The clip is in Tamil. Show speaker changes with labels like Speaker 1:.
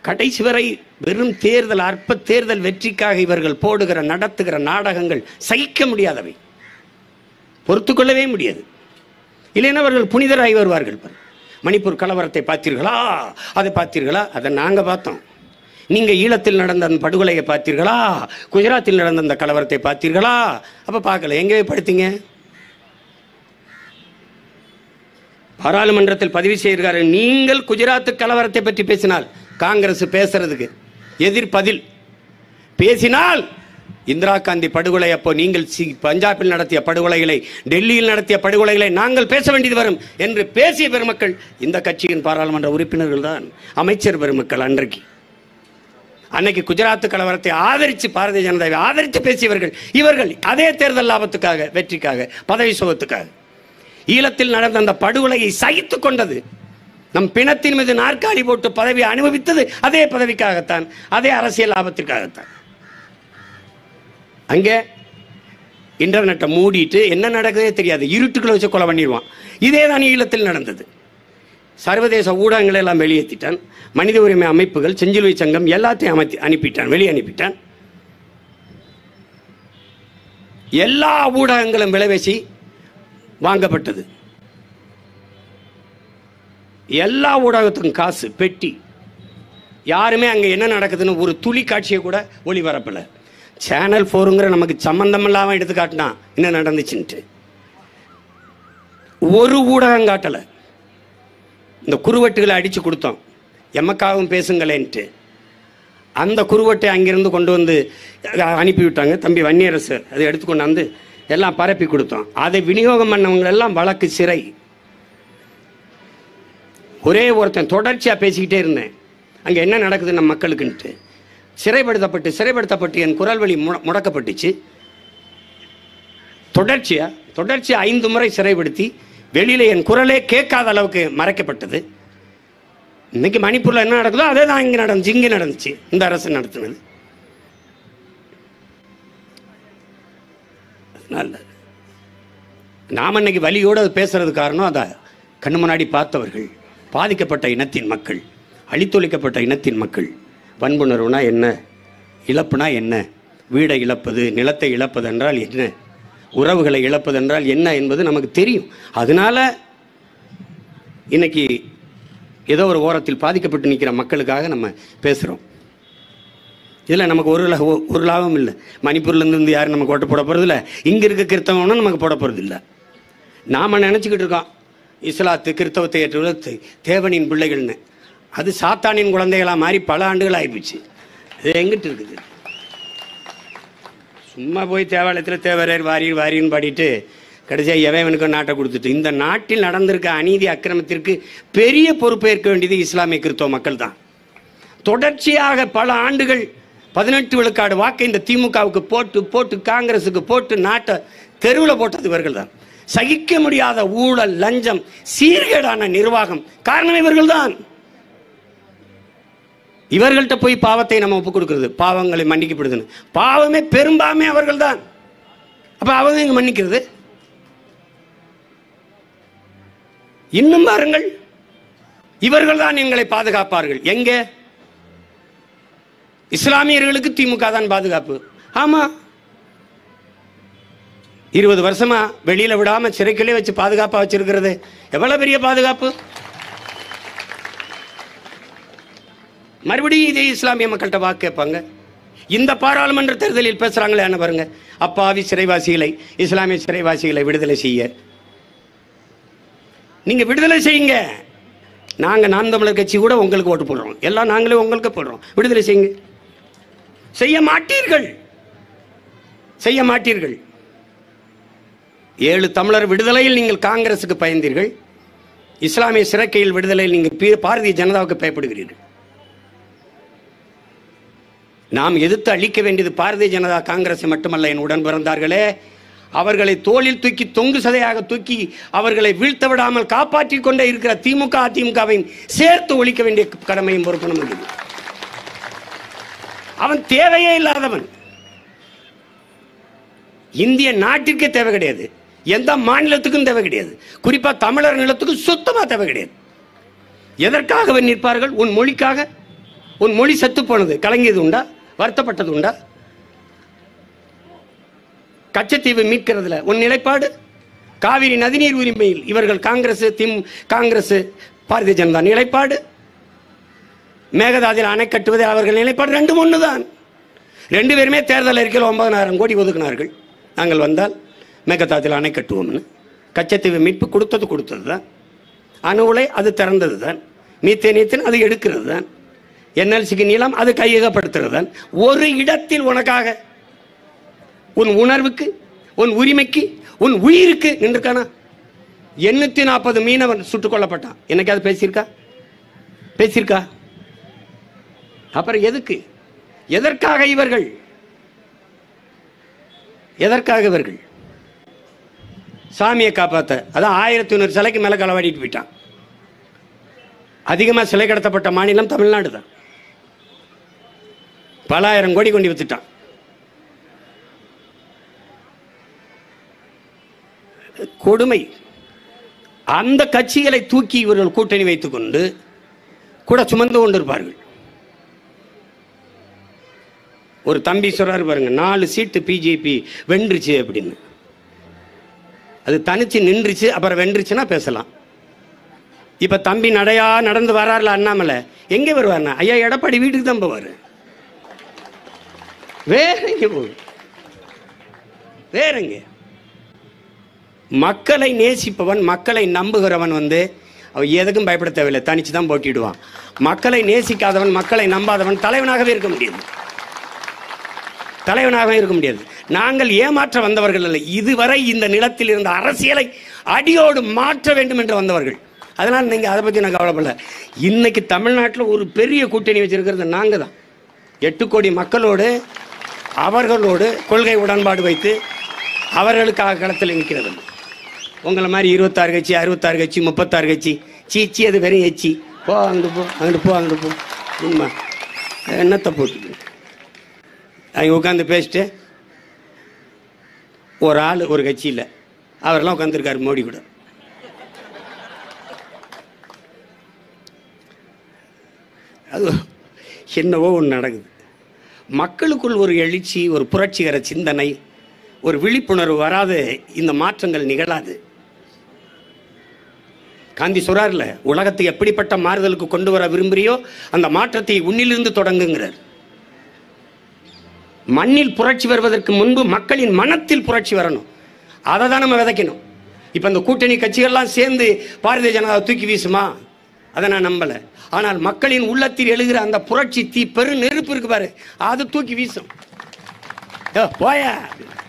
Speaker 1: கடைசி வரை வெறும் தேர்தல் அற்ப தேர்தல் வெற்றிக்காக இவர்கள் போடுகிற நடத்துகிற நாடகங்கள் சகிக்க முடியாதவை பொறுத்துக்கொள்ளவே முடியாது இல்லைன்னா அவர்கள் புனிதராகி வருவார்கள் பாரு. மணிப்பூர் கலவரத்தை பார்த்தீர்களா அதை பார்த்தீர்களா அதை நாங்கள் பார்த்தோம் நீங்க ஈழத்தில் நடந்த அந்த படுகொலையை பார்த்தீர்களா குஜராத்தில் நடந்த அந்த கலவரத்தை பார்த்தீர்களா அப்ப பார்க்கல எங்கே போய் படுத்தீங்க பாராளுமன்றத்தில் பதிவு செய்கிறாரு நீங்கள் குஜராத் கலவரத்தை பற்றி பேசினால் காங்கிரஸ் பேசுறதுக்கு எதிர் பதில் பேசினால் இந்திரா காந்தி படுகொலை அப்போ நீங்கள் சி- பஞ்சாபில் நடத்திய படுகொலைகளை டெல்லியில் நடத்திய படுகொலைகளை நாங்கள் பேச வேண்டியது வரும் என்று பேசிய பெருமக்கள் இந்த கட்சியின் பாராளுமன்ற உறுப்பினர்கள் தான் அமைச்சர் பெருமக்கள் அன்றைக்கு அன்னைக்கு குஜராத் கலவரத்தை ஆதரித்து பாரதிய ஜனதாவை ஆதரித்து பேசியவர்கள் இவர்கள் அதே தேர்தல் லாபத்துக்காக வெற்றிக்காக பதவி சுகத்துக்காக ஈழத்தில் நடந்த அந்த படுகொலையை சகித்துக் கொண்டது நம் பிணத்தின் மீது நாற்காலி போட்டு பதவி அனுபவித்தது அதே பதவிக்காகத்தான் அதே அரசியல் லாபத்திற்காகத்தான் அங்கே இன்டர்நெட்டை மூடிட்டு என்ன நடக்குதே தெரியாது இருட்டுக்குள்ள வச்சு கொலை பண்ணிடுவான் இதே தான் ஈழத்தில் நடந்தது சர்வதேச ஊடகங்களை எல்லாம் வெளியேற்றிட்டான் மனித உரிமை அமைப்புகள் செஞ்சிலுவை சங்கம் எல்லாத்தையும் அமைத்தி அனுப்பிட்டான் வெளியே அனுப்பிட்டான் எல்லா ஊடகங்களும் விலைவேசி வாங்கப்பட்டது எல்லா ஊடகத்துக்கும் காசு பெட்டி யாருமே அங்கே என்ன நடக்குதுன்னு ஒரு துளி காட்சியை கூட ஒளிபரப்பல சேனல் ஃபோருங்கிற நமக்கு சம்பந்தம் இல்லாமல் எடுத்து காட்டினா என்ன நடந்துச்சுன்ட்டு ஒரு ஊடகம் காட்டலை இந்த குருவட்டுகளை அடித்து கொடுத்தோம் எமக்காகவும் பேசுங்களேன்ட்டு அந்த குருவட்டை அங்கிருந்து கொண்டு வந்து அஹ், அனுப்பி விட்டாங்க தம்பி வன்னியரசர் அதை எடுத்து கொண்டு வந்து எல்லாம் பரப்பி கொடுத்தோம் அதை விநியோகம் பண்ணவங்க எல்லாம் வழக்கு சிறை ஒரே ஒருத்தன் தொடர்ச்சியாக பேசிக்கிட்டே இருந்தேன் அங்கே என்ன நடக்குது நம்ம மக்களுக்குன்ட்டு சிறைப்படுத்தப்பட்டு சிறைப்படுத்தப்பட்டு என் குரல் வழி முட முடக்கப்பட்டுச்சு தொடர்ச்சியா தொடர்ச்சியா ஐந்து முறை சிறைப்படுத்தி வெளியில என் குரலே கேட்காத அளவுக்கு மறைக்கப்பட்டது இன்னைக்கு மணிப்பூர்ல என்ன நடக்குதோ அதே தான் இங்க நடந்துச்சு இங்க நடந்துச்சு இந்த அரசு நடத்தினது நல்லது நாம் இன்னைக்கு வலியோடு அது பேசுறது காரணம் அதை கண்ணு முன்னாடி பார்த்தவர்கள் பாதிக்கப்பட்ட இனத்தின் மக்கள் அழித்தொழிக்கப்பட்ட இனத்தின் மக்கள் வன்புணர்வுனா என்ன இழப்புனா என்ன வீடை இழப்பது நிலத்தை இழப்பது என்றால் என்ன உறவுகளை இழப்பது என்றால் என்ன என்பது நமக்கு தெரியும் அதனால இன்னைக்கு ஏதோ ஒரு ஓரத்தில் பாதிக்கப்பட்டு நிற்கிற மக்களுக்காக நம்ம பேசுகிறோம் இதில் நமக்கு ஒரு லா- ஒரு லாபம் இல்லை மணிப்பூர்லேருந்து வந்து யாரும் நமக்கு ஓட்டு போட போகிறது இல்லை இங்கே இருக்க கிறிஸ்தவனும் நமக்கு போட போகிறது இல்லை நாம் நினச்சிக்கிட்டு இருக்கோம் இஸ்லாத்து கிறிஸ்தவத்தை ஏற்றுவது தே- தேவனின் பிள்ளைகள்னு அது சாத்தானின் குழந்தைகளாக மாறி பல ஆண்டுகள் ஆகிப்போச்சு இது எங்கிட்டு இருக்குது சும்மா போய் தேவாலயத்தில் தேவரர் வாரியர் வாரின்னு பாடிட்டு கடைசியாக எவனுக்கும் நாட்டை கொடுத்துட்டு இந்த நாட்டில் நடந்திருக்க அநீதி அக்கிரமத்திற்கு பெரிய பொறுப்பேற்க வேண்டியது இஸ்லாமிய கிறிஸ்தவ மக்கள் தான் தொடர்ச்சியாக பல ஆண்டுகள் பதினெட்டு விழுக்காடு வாக்கை இந்த திமுகவுக்கு போட்டு போட்டு காங்கிரஸுக்கு போட்டு நாட்டை தெருவில் போட்டது இவர்கள் தான் சகிக்க முடியாத ஊழல் லஞ்சம் சீர்கேடான நிர்வாகம் காரணம் இவர்கள் தான் இவர்கள்ட்ட போய் பாவத்தை நம்ம ஒப்புக் கொடுக்கிறது பாவங்களை மன்னிக்கப்படுதுன்னு பாவமே பெரும்பாமே அவர்கள் தான் அப்ப அவங்க இங்க மன்னிக்கிறது இன்னும் பாருங்கள் இவர்கள் தான் எங்களை பாதுகாப்பார்கள் எங்க இஸ்லாமியர்களுக்கு திமுக தான் பாதுகாப்பு ஆமா இருபது வருஷமா வெளியில விடாம சிறைக்குள்ளே வச்சு பாதுகாப்பா வச்சிருக்கிறது எவ்வளவு பெரிய பாதுகாப்பு மறுபடியும் இதே இஸ்லாமிய மக்கள்கிட்ட வாக்கு கேட்பாங்க இந்த பாராளுமன்ற தேர்தலில் பேசுறாங்களே என்ன பாருங்க அப்பாவி சிறைவாசிகளை இஸ்லாமிய சிறைவாசிகளை விடுதலை செய்ய நீங்க விடுதலை செய்யுங்க நாங்க நாம் தமிழர் கட்சி கூட உங்களுக்கு ஓட்டு போடுறோம் எல்லாம் நாங்களே உங்களுக்கு போடுறோம் விடுதலை செய்யுங்க செய்ய மாட்டீர்கள் செய்ய மாட்டீர்கள் ஏழு தமிழர் விடுதலையில் நீங்கள் காங்கிரசுக்கு பயந்தீர்கள் இஸ்லாமிய சிறைக்கையில் விடுதலையில் நீங்கள் பி- பாரதிய ஜனதாவுக்கு பயப்படுகிறீர்கள் நாம் எதிர்த்து அழிக்க வேண்டியது பாரதிய ஜனதா காங்கிரஸை மட்டுமல்ல என் உடன் பிறந்தார்களே அவர்களை தோளில் தூக்கி தொங்கு சதையாக தூக்கி அவர்களை வீழ்த்த விடாமல் காப்பாற்றிக் கொண்டே இருக்கிற திமுக அதிமுகவையும் சேர்த்து ஒழிக்க வேண்டிய கடமையும் பொறுப்பு நமக்கு இருக்கு. அவன் தேவையே இல்லாதவன் இந்திய நாட்டிற்கே தேவை கிடையாது எந்த மாநிலத்துக்கும் தேவை கிடையாது குறிப்பா தமிழர் நிலத்துக்கு சுத்தமா தேவை கிடையாது எதற்காக அவன் நிற்பார்கள் உன் மொழிக்காக உன் மொழி செத்து போனது கலங்கியது உண்டா வருத்தப்பட்டது உண்டா கச்சத்தீவு மீட்கிறதுல உன் நிலைப்பாடு காவிரி நதிநீர் உரிமையில் இவர்கள் காங்கிரஸ் திம் காங்கிரஸ் பாரதிய ஜனதா நிலைப்பாடு மேகதாதில் அணை கட்டுவதில் அவர்கள் நிலைப்பாடு ரெண்டும் ஒன்று தான் ரெண்டு பேருமே தேர்தல் அறிக்கையில் ஒன்பதனாயிரம் கோடி ஒதுக்கினார்கள் நாங்கள் வந்தால் மேகதாதில் அணை கட்டுவோம்னு கச்சத்தீவு மீட்பு கொடுத்தது கொடுத்தது தான் அணு உலை அது திறந்தது தான் மீத்தேனியத்தின் அது எடுக்கிறது தான் என்எல்சிக்கு நீளம் அது கையகப்படுத்துறது தான் ஒரு இடத்தில் உனக்காக உன் உணர்வுக்கு உன் உரிமைக்கு உன் உயிருக்கு நின்றுக்கானா எண்ணூத்தி நாற்பது மீனவன் சுட்டுக் கொல்லப்பட்டான் என்னைக்காவது பேசியிருக்கா பேசியிருக்கா அப்புறம் எதுக்கு எதற்காக இவர்கள் எதற்காக இவர்கள் சாமியை காப்பாத்த அதான் ஆயிரத்தி ஐநூறு சிலைக்கு மேல களவாடிட்டு போயிட்டான் அதிகமா சிலை கடத்தப்பட்ட மாநிலம் தமிழ்நாடு தான் பல ஆயிரம் கோடி கொண்டு வித்துட்டான் கொடுமை அந்த கட்சிகளை தூக்கி இவர்கள் கூட்டணி வைத்துக்கொண்டு கூட சுமந்து கொண்டிருப்பார்கள் ஒரு தம்பி சொல்றாரு பாருங்க நாலு சீட்டு பிஜேபி வென்றுச்சு அப்படின்னு அது தனிச்சு நின்றுச்சு அப்புறம் வென்றுச்சுன்னா பேசலாம் இப்ப தம்பி நடையா நடந்து வராருல அண்ணாமலை எங்க வருவார்னா ஐயா எடப்பாடி வீட்டுக்கு தான் போவாரு வேற எங்க போகுது வேற எங்க மக்களை நேசிப்பவன் மக்களை நம்புகிறவன் வந்து அவன் எதுக்கும் பயப்பட தேவையில்லை தனிச்சு தான் போட்டிடுவான் மக்களை நேசிக்காதவன் மக்களை நம்பாதவன் தலைவனாகவே இருக்க முடியாது தலைவனாகவே இருக்க முடியாது நாங்கள் ஏமாற்ற வந்தவர்கள் அல்ல இதுவரை இந்த நிலத்தில் இருந்த அரசியலை அடியோடு மாற்ற வேண்டும் என்று வந்தவர்கள் அதனால் நீங்கள் அதை பற்றி நான் கவலைப்படல இன்னைக்கு தமிழ்நாட்டில் ஒரு பெரிய கூட்டணி வச்சிருக்கிறது நாங்கள் தான் எட்டு கோடி மக்களோடு அவர்களோடு கொள்கை உடன்பாடு வைத்து அவர்களுக்காக களத்தில் நிற்கிறது உங்களை மாதிரி இருபத்தாறு கட்சி அறுபத்தாறு கட்சி முப்பத்தாறு கட்சி சீச்சி அது வெறும் எச்சி போ அங்கிட்டு போ அங்கிட்டு போ அங்கிட்டு போ உண்மை என்னத்தை போட்டு அவங்க உட்காந்து பேசிட்டு ஒரு ஆள் ஒரு கட்சியில் அவரெல்லாம் உட்காந்துருக்காரு மோடி கூட அது என்னவோ ஒன்று நடக்குது மக்களுக்குள் ஒரு எழுச்சி ஒரு புரட்சிகர சிந்தனை ஒரு விழிப்புணர்வு வராது இந்த மாற்றங்கள் நிகழாது காந்தி சொல்றாருல உலகத்தை எப்படிப்பட்ட மாறுதலுக்கு கொண்டு வர விரும்புறியோ அந்த மாற்றத்தை உன்னிலிருந்து தொடங்குங்கிறார் மண்ணில் புரட்சி வருவதற்கு முன்பு மக்களின் மனத்தில் புரட்சி வரணும் அதை தான் நம்ம விதைக்கணும் இப்போ இந்த கூட்டணி கட்சிகள்லாம் சேர்ந்து பாரதிய ஜனதா தூக்கி வீசுமா அதை நான் நம்பலை ஆனால் மக்களின் உள்ளத்தில் எழுகிற அந்த புரட்சி தீ பெரு நெருப்பு இருக்கு பாரு அது தூக்கி வீசும் ஏ, போயா